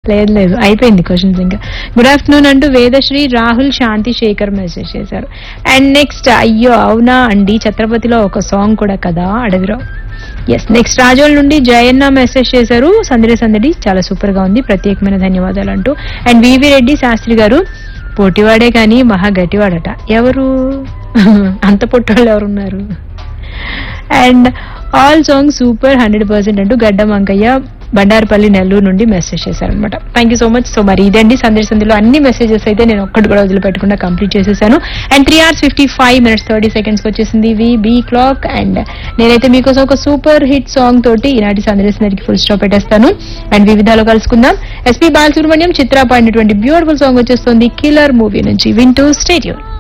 లేదు లేదు అయిపోయింది క్వశ్చన్స్ ఇంకా గుడ్ ఆఫ్టర్నూన్ అంటూ వేదశ్రీ రాహుల్ శాంతి శేఖర్ మెసేజ్ చేశారు అండ్ నెక్స్ట్ అయ్యో అవునా అండి ఛత్రపతిలో ఒక సాంగ్ కూడా కదా అడవిలో ఎస్ నెక్స్ట్ రాజోల్ నుండి జయన్న మెసేజ్ చేశారు సందడి సందడి చాలా సూపర్ గా ఉంది ప్రత్యేకమైన ధన్యవాదాలు అంటూ అండ్ వివి రెడ్డి శాస్త్రి గారు పోటీవాడే కానీ మహా గట్టివాడట ఎవరు అంత పొట్టోళ్ళు ఎవరున్నారు and all song super hundred percent అంటూ గడ్డం అంకయ్య బండారపల్లి నెల్లూరు నుండి మెసేజ్ చేశారనమాట thank you so much so మరి ఇదండి సందేశ సంధిలో అన్ని మెసేజెస్ అయితే నేను ఒక్కటి కూడా వదిలిపెట్టకుండా కంప్లీట్ చేసేసాను and three hours fifty five minutes thirty seconds వచ్చేసింది వి బీ క్లాక్ అండ్ నేనైతే మీకోసం ఒక సూపర్ హిట్ సాంగ్ తోటి ఈనాటి సందేశ సందడికి ఫుల్ స్టాప్ పెట్టేస్తాను అండ్ వివిధాలో కలుసుకుందాం ఎస్పీ బాలసుబ్రహ్మణ్యం చిత్ర పాడినటువంటి బ్యూటిఫుల్ సాంగ్ వచ్చేస్తుంది కిల్లర్ మూవీ నుంచి వింటూ స్టేడియం